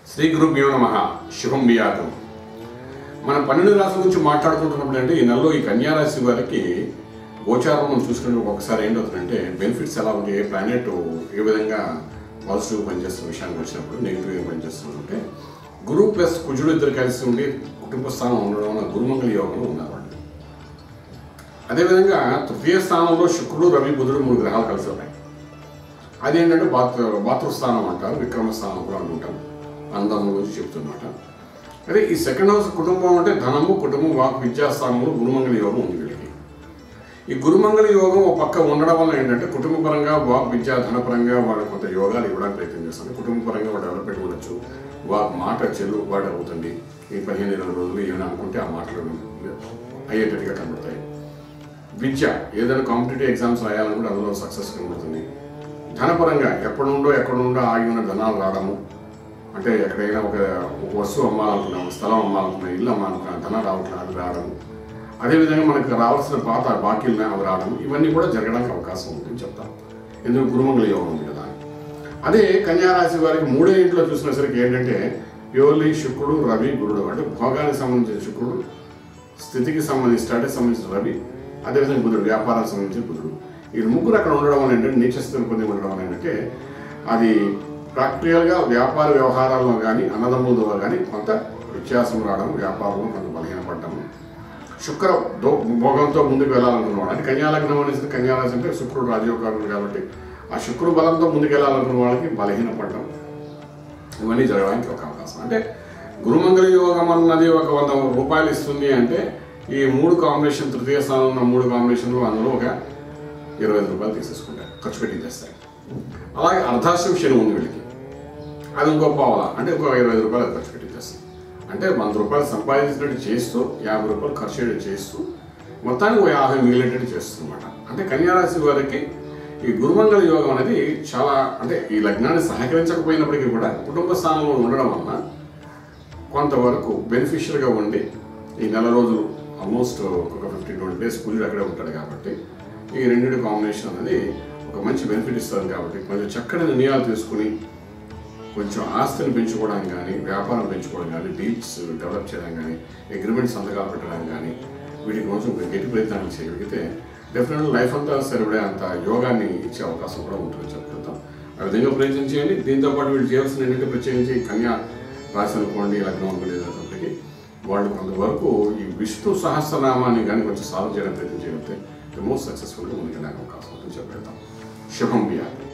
శ్రీ గురుభ్యో నమ శుభం బియాతం మనం పన్నెండు రాశుల గురించి మాట్లాడుకుంటున్నప్పుడు అంటే ఈ నెలలో ఈ కన్యారాశి వారికి గోచారం మనం చూసుకుంటే ఒకసారి ఏంటవుతుందంటే బెనిఫిట్స్ ఎలా ఉంటాయి ఏ ప్లానెట్ ఏ విధంగా పాజిటివ్ పనిచేస్తున్న విషయానికి వచ్చినప్పుడు నెగిటివ్ పనిచేస్తుందంటే గురువు ప్లస్ కుజుడు ఇద్దరు కలిసి ఉండి కుటుంబ స్థానం ఉండడం వల్ల గురుమంగళ యోగంలో ఉన్నారు వాళ్ళు అదేవిధంగా తృతీయ స్థానంలో శుక్రుడు రవి బుధుడు మూడు గ్రహాలు కలిసి ఉన్నాయి అదేంటంటే బాతృ బాతృస్థానం అంటారు విక్రమ స్థానం కూడా అంటుంటాం అందం గురించి చెప్తున్నమాట అదే ఈ సెకండ్ హౌస్ కుటుంబం అంటే ధనము కుటుంబం వాక్ విద్యాస్థానంలో గురుమంగళ యోగం ఉంది వీళ్ళకి ఈ గురుమంగళ యోగం ఒక పక్క ఉండడం వల్ల ఏంటంటే కుటుంబపరంగా వాక్ విద్యా ధనపరంగా వాళ్ళు కొంత యోగాలు ఇవ్వడానికి ప్రయత్నం చేస్తారు కుటుంబపరంగా వాడు డెవలప్మెంట్ ఉండొచ్చు వాక్ మాట చెల్లుబాటు అవుతుంది ఈ పదిహేను ఇరవై రోజులు ఏమైనా అనుకుంటే ఆ మాటలు అయ్యేటట్టుగా కనబడతాయి విద్య ఏదైనా కాంపిటేటివ్ ఎగ్జామ్స్ రాయాలనుకుంటే అందులో సక్సెస్ కనబడుతుంది ధనపరంగా ఎప్పటి నుండో ఎక్కడ నుండో ఆగి ఉన్న ధనాలు రావడము అంటే ఎక్కడైనా ఒక ఒక వస్తువు అమ్మాలనుకున్నాం స్థలం అమ్మాలనుకున్నాం ఇల్లు అమ్మాలనుకున్నాం ధనం రావట్లేదు అది రావడం అదేవిధంగా మనకు రావాల్సిన పాత బాకీలు అవి రావడం ఇవన్నీ కూడా జరగడానికి అవకాశం ఉందని చెప్తాం ఎందుకు గురుమంగళ యోగం ఉంది కదా అని. అదే కన్యారాశి వారికి మూడో ఇంట్లో చూసిన సరికి ఏంటంటే ప్యూర్లీ శుక్రుడు రవి గురుడు అంటే భోగానికి సంబంధించిన శుక్రుడు స్థితికి సంబంధించి స్టాటస్ సంబంధించిన రవి అదేవిధంగా బుధుడు వ్యాపారానికి సంబంధించిన బుధుడు ఈ ముగ్గురు అక్కడ ఉండడం అని ఏంటంటే నీచ స్థితిని పొంది ఉండడం అని ఏంటంటే అది ప్రాక్టికల్గా వ్యాపార వ్యవహారాల్లో కానీ అన్నదమ్ముల ద్వారా కానీ కొంత వ్యత్యాసం రావడం వ్యాపారంలో కొంత బలహీనపడడం శుక్ర దో భోగంతో ముందుకు వెళ్ళాలనుకున్నవాడు అంటే కన్యాలగ్నం అనేసి కన్యారాశి అంటే శుక్రుడు రాజయోగారుడు కాబట్టి ఆ శుక్రుడు బలంతో ముందుకు వెళ్ళాలనుకున్న వాళ్ళకి బలహీనపడడం ఇవన్నీ జరగడానికి ఒక అవకాశం అంటే గురుమంగళ యోగం అన్నది ఒక వంద రూపాయలు ఇస్తుంది అంటే ఈ మూడు కాంబినేషన్ తృతీయ స్థానంలో ఉన్న మూడు కాంబినేషన్లు అందులో ఒక ఇరవై ఐదు రూపాయలు తీసేసుకుంటారు ఖర్చు పెట్టించేస్తాయి అలాగే అర్ధాశ్రం శని ఉంది వీళ్ళకి అది ఇంకో పావలా అంటే ఇంకో ఇరవై ఐదు రూపాయలు అది ఖర్చు పెట్టించేస్తాం అంటే వంద రూపాయలు సంపాదించినట్టు చేస్తూ యాభై రూపాయలు ఖర్చు చేయడం చేస్తూ మొత్తానికి ఒక యాభై మిగిలేటట్టు చేస్తుందన్నమాట అంటే కన్యారాశి వారికి ఈ గురుమంగళ యోగం అనేది చాలా అంటే ఈ లగ్నాన్ని సహకరించకపోయినప్పటికీ కూడా కుటుంబ స్థానంలో ఉండడం వలన కొంతవరకు బెనిఫిషియల్గా ఉండి ఈ నెల రోజులు ఆల్మోస్ట్ ఒక ఫిఫ్టీన్ ట్వంటీ డేస్ కూలీలు అక్కడే ఉంటాడు కాబట్టి ఈ రెండింటి కాంబినేషన్ అనేది ఒక మంచి బెనిఫిట్ ఇస్తుంది కాబట్టి కొంచెం చక్కటి నిర్ణయాలు తీసుకుని కొంచెం ఆస్తిని పెంచుకోవడానికి కానీ వ్యాపారం పెంచుకోవడం కానీ డీల్స్ డెవలప్ చేయడం కానీ అగ్రిమెంట్ సంతకాలు పెట్టడం కానీ వీటికి కొంచెం గట్టి ప్రయత్నాలు చేయగలిగితే డెఫినెట్గా లైఫ్ అంతా సరిపడే అంత యోగాన్ని ఇచ్చే అవకాశం కూడా ఉంటుందని చెప్తాం ఆ విధంగా ప్రయత్నం చేయండి దీంతో పాటు వీళ్ళు చేయాల్సిన ఏంటంటే ప్రత్యేకించి కన్యా రాశి అనుకోండి లగ్నం అనుకోండి ఏదైనప్పటికీ వాళ్ళు కొంతవరకు ఈ విష్ణు సహస్రనామాన్ని కానీ కొంచెం సాల్వ్ చేయడానికి ప్రయత్నం చేయగలిగితే ద మోస్ట్ సక్సెస్ఫుల్గా ముందుకెళ్ళడానికి అవకాశం ఉంటుందని చెప్పేద్దాం శుభం బియాలి